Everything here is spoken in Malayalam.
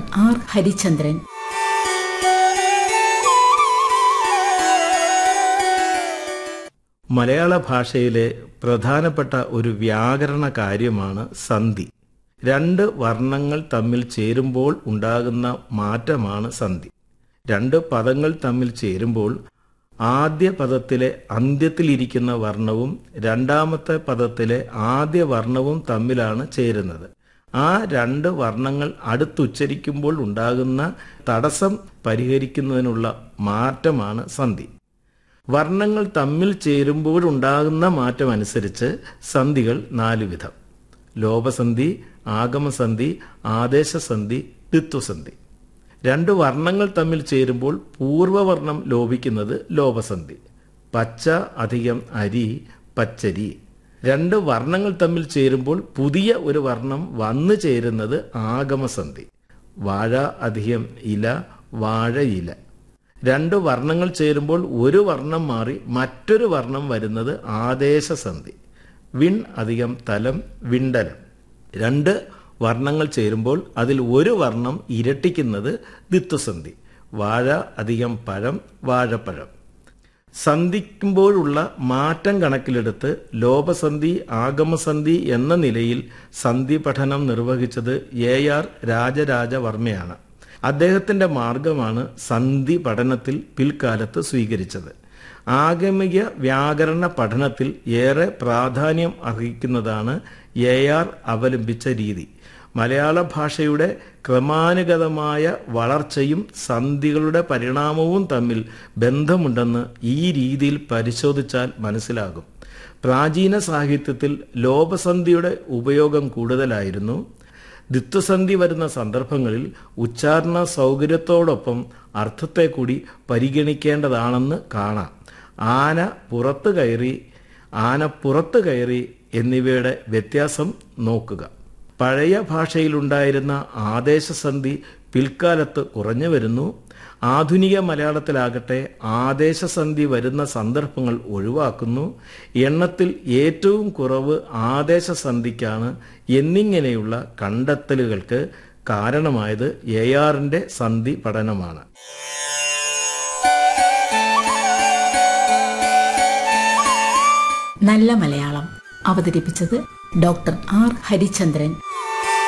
ആർ ഹരിചന്ദ്രൻ മലയാള ഭാഷയിലെ പ്രധാനപ്പെട്ട ഒരു വ്യാകരണ കാര്യമാണ് സന്ധി രണ്ട് വർണ്ണങ്ങൾ തമ്മിൽ ചേരുമ്പോൾ ഉണ്ടാകുന്ന മാറ്റമാണ് സന്ധി രണ്ട് പദങ്ങൾ തമ്മിൽ ചേരുമ്പോൾ ആദ്യ പദത്തിലെ അന്ത്യത്തിലിരിക്കുന്ന വർണ്ണവും രണ്ടാമത്തെ പദത്തിലെ ആദ്യ വർണ്ണവും തമ്മിലാണ് ചേരുന്നത് ആ രണ്ട് വർണ്ണങ്ങൾ അടുത്തുച്ചരിക്കുമ്പോൾ ഉണ്ടാകുന്ന തടസ്സം പരിഹരിക്കുന്നതിനുള്ള മാറ്റമാണ് സന്ധി വർണ്ണങ്ങൾ തമ്മിൽ ചേരുമ്പോഴുണ്ടാകുന്ന മാറ്റം അനുസരിച്ച് സന്ധികൾ നാല് വിധം ലോപസന്ധി ആഗമസന്ധി ആദേശസന്ധി ദ്വിത്വസന്ധി രണ്ട് വർണ്ണങ്ങൾ തമ്മിൽ ചേരുമ്പോൾ പൂർവവർണ്ണം ലോപിക്കുന്നത് ലോപസന്ധി പച്ച അധികം അരി പച്ചരി രണ്ട് വർണ്ണങ്ങൾ തമ്മിൽ ചേരുമ്പോൾ പുതിയ ഒരു വർണ്ണം വന്നു ചേരുന്നത് ആഗമസന്ധി വാഴ അധികം ഇല വാഴയില രണ്ട് വർണ്ണങ്ങൾ ചേരുമ്പോൾ ഒരു വർണ്ണം മാറി മറ്റൊരു വർണ്ണം വരുന്നത് ആദേശസന്ധി വിൺ അധികം തലം വിണ്ടലം രണ്ട് വർണ്ണങ്ങൾ ചേരുമ്പോൾ അതിൽ ഒരു വർണ്ണം ഇരട്ടിക്കുന്നത് ദിത്വസന്ധി വാഴ അധികം പഴം വാഴപ്പഴം സന്ധിക്കുമ്പോഴുള്ള മാറ്റം കണക്കിലെടുത്ത് ലോപസന്ധി ആഗമസന്ധി എന്ന നിലയിൽ സന്ധി പഠനം നിർവഹിച്ചത് എ ആർ രാജരാജവർമ്മയാണ് അദ്ദേഹത്തിന്റെ മാർഗമാണ് സന്ധി പഠനത്തിൽ പിൽക്കാലത്ത് സ്വീകരിച്ചത് ആഗമിക വ്യാകരണ പഠനത്തിൽ ഏറെ പ്രാധാന്യം അർഹിക്കുന്നതാണ് എ ആർ അവലംബിച്ച രീതി മലയാള ഭാഷയുടെ ക്രമാനുഗതമായ വളർച്ചയും സന്ധികളുടെ പരിണാമവും തമ്മിൽ ബന്ധമുണ്ടെന്ന് ഈ രീതിയിൽ പരിശോധിച്ചാൽ മനസ്സിലാകും പ്രാചീന സാഹിത്യത്തിൽ ലോപസന്ധിയുടെ ഉപയോഗം കൂടുതലായിരുന്നു ദ്വിത്വസന്ധി വരുന്ന സന്ദർഭങ്ങളിൽ ഉച്ചാരണ സൗകര്യത്തോടൊപ്പം അർത്ഥത്തെ കൂടി പരിഗണിക്കേണ്ടതാണെന്ന് കാണാം ആന പുറത്തു കയറി ആന പുറത്തു കയറി എന്നിവയുടെ വ്യത്യാസം നോക്കുക പഴയ ഭാഷയിലുണ്ടായിരുന്ന ആദേശസന്ധി പിൽക്കാലത്ത് കുറഞ്ഞു വരുന്നു ആധുനിക മലയാളത്തിലാകട്ടെ ആദേശസന്ധി വരുന്ന സന്ദർഭങ്ങൾ ഒഴിവാക്കുന്നു എണ്ണത്തിൽ ഏറ്റവും കുറവ് ആദേശസന്ധിക്കാണ് എന്നിങ്ങനെയുള്ള കണ്ടെത്തലുകൾക്ക് കാരണമായത് എ ആറിന്റെ സന്ധി പഠനമാണ് നല്ല മലയാളം അവതരിപ്പിച്ചത് ഡോക്ടർ ആർ ഹരിചന്ദ്രൻ